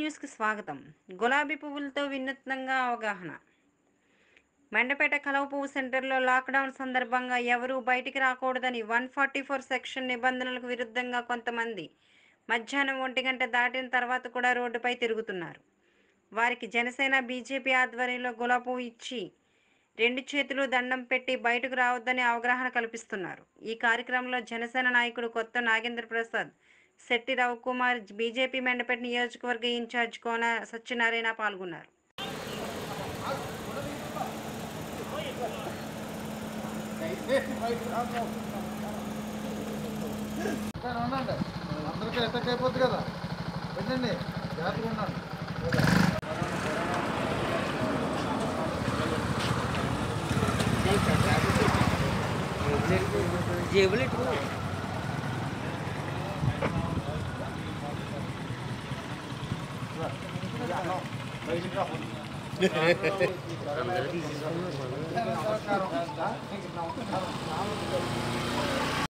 న్యూస్కి స్వాగతం గులాబీ పువ్వులతో వినూత్నంగా అవగాహన మెండపేట కలవ పువ్వు సెంటర్లో లాక్డౌన్ సందర్భంగా ఎవరూ బయటికి రాకూడదని వన్ ఫార్టీ ఫోర్ సెక్షన్ నిబంధనలకు విరుద్ధంగా కొంతమంది మధ్యాహ్నం ఒంటి గంట దాటిన తర్వాత కూడా రోడ్డుపై తిరుగుతున్నారు వారికి జనసేన బీజేపీ ఆధ్వర్యంలో గులాబీ పువ్వు ఇచ్చి రెండు చేతులు దండం పెట్టి బయటకు రావద్దని అవగాహన కల్పిస్తున్నారు ఈ కార్యక్రమంలో జనసేన నాయకుడు కొత్త నాగేంద్ర ప్రసాద్ శెట్టి రవికుమార్ బీజేపీ మెండపేట నియోజకవర్గ ఇన్ఛార్జ్ కోన సత్యనారాయణ పాల్గొన్నారు కానీ ఉండండి అందరికీ అటాక్ అయిపోద్ది కదా పెట్టండి జాగ్రత్తగా ఉండండి జేబులు నమస్కారం